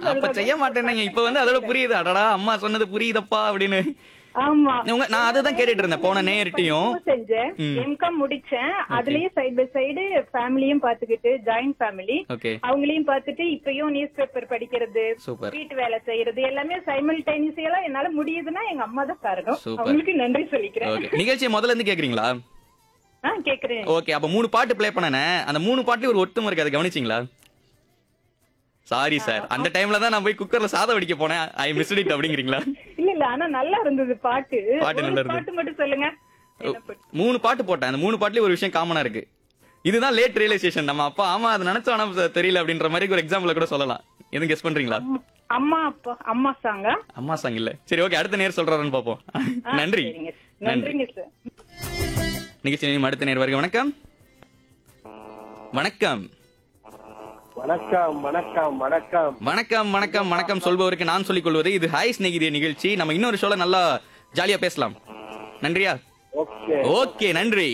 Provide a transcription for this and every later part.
அப்ப சொல்றது செய்ய மாட்டேன்னீங்க இப்ப வந்து அதோட புரியுது அடடா அம்மா சொன்னது புரியுதப்பா அப்படின்னு ஆமா உங்க நான் அதுதான் கேட்டுட்டு இருந்தேன் போன நேயர்கிட்டயும் படிப்பு செஞ்சேன் எம்காம் முடிச்சேன் அதுலயும் சைடு பை சைடு ஃபேமிலியும் பாத்துக்கிட்டு ஜாயிண்ட் ஃபேமிலி ஓகே அவங்களையும் பார்த்துட்டு இப்பயும் நியூஸ் பேப்பர் படிக்கிறது சூப்பர் வீட்டு வேலை செய்யறது எல்லாமே சைமல்டேனியஸா என்னால முடியுதுன்னா எங்க அம்மா தான் காரணம் Super. அவங்களுக்கு நன்றி சொல்லிக்கிறேன் ஓகே நிகழ்ச்சியை முதல்ல இருந்து கேக்குறீங்களா ஆ கேக்குறேன் ஓகே அப்ப மூணு பாட்டு ப்ளே பண்ணனே அந்த மூணு பாட்டுலயும் ஒரு ஒத்துமை இருக்கு அதை கவனிச்சீங்களா சாரி சார் அந்த டைம்ல தான் நான் போய் குக்கர்ல சாதம் வடிக்க போனேன் ஐ மிஸ் இட் அப்படிங்கிறீங்களா இல்ல இல்ல ஆனா நல்லா இருந்தது பாட்டு பாட்டு ஒரு நல்லா இருந்தது. பாட்டு மட்டும் சொல்லுங்க என்ன பாட்டு? மூணு பாட்டு போட்டேன் அந்த மூணு பாட்டுலயும் ஒரு விஷயம் காமனா இருக்கு இதுதான் லேட் ரியலைசேஷன் நம்ம அப்பா ஆமா அதை நினைச்சோம் ஆனா ச- தெரியல அப்படின்ற மாதிரி ஒரு எக்ஸாம்பிள் கூட சொல்லலாம் எதுவும் கெஸ் பண்றீங்களா அம்மா அப்பா அம்மா சாங்கா அம்மா சாங் இல்ல சரி ஓகே அடுத்த நேர் சொல்றாருன்னு பாப்போம் நன்றி சரிங்க நன்றி நன்றிங்க சார் நிகழ்ச்சி நிலையம் அடுத்த நேர் வருக வணக்கம் வணக்கம் வணக்கம் வணக்கம் வணக்கம் வணக்கம் வணக்கம் வணக்கம் சொல்பவருக்கு நான் சொல்லிக் கொள்வது இது ஹாய் ஸ்நேகிதிய நிகழ்ச்சி நம்ம இன்னொரு ஷோல நல்லா ஜாலியா பேசலாம் நன்றியா ஓகே ஓகே நன்றி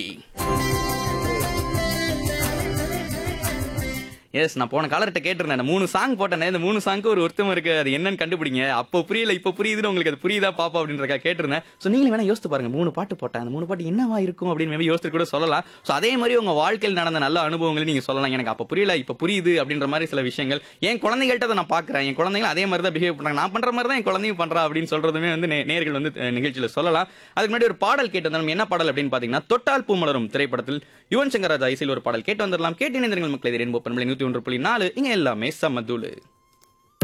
எஸ் நான் போன காலர்கிட்ட கேட்டிருந்தேன் இந்த மூணு சாங் போட்டேனே இந்த மூணு சாங்க்கு ஒரு ஒருத்தம் இருக்கு அது என்னன்னு கண்டுபிடிங்க அப்போ புரியல இப்போ புரியுதுன்னு உங்களுக்கு அது புரியுதா பாப்பா அப்படின்றக்கா கேட்டிருந்தேன் ஸோ நீங்களும் வேணா யோசித்து பாருங்க மூணு பாட்டு போட்டேன் அந்த மூணு பாட்டு என்னவா இருக்கும் அப்படின்னு மேபி யோசித்து கூட சொல்லலாம் ஸோ அதே மாதிரி உங்க வாழ்க்கையில் நடந்த நல்ல அனுபவங்களை நீங்க சொல்லலாம் எனக்கு அப்போ புரியல இப்போ புரியுது அப்படின்ற மாதிரி சில விஷயங்கள் என் குழந்தைகள்ட்ட அதை நான் பார்க்குறேன் என் குழந்தைகள் அதே மாதிரி தான் பிஹேவ் பண்றாங்க நான் பண்ற மாதிரி தான் என் குழந்தையும் பண்றா அப்படின்னு சொல்றதுமே வந்து நே- நேயர்கள் வந்து அஹ், நிகழ்ச்சியில சொல்லலாம் அதுக்கு முன்னாடி ஒரு பாடல் கேட்டு வந்தோம் என்ன பாடல் அப்படின்னு பாத்தீங்கன்னா தொட்டால் பூமலரும் திரைப்படத்தில் யுவன் சங்கர் ராஜா இசையில் ஒரு பாடல் கேட்டு வந்துடலாம் கேட்டு இணைந்திருங்கள் மக்களை ரெயின்போ பண்பலை நூத்தி ஒன்று புள்ளி நாலு இங்க எல்லாமே சமதூளு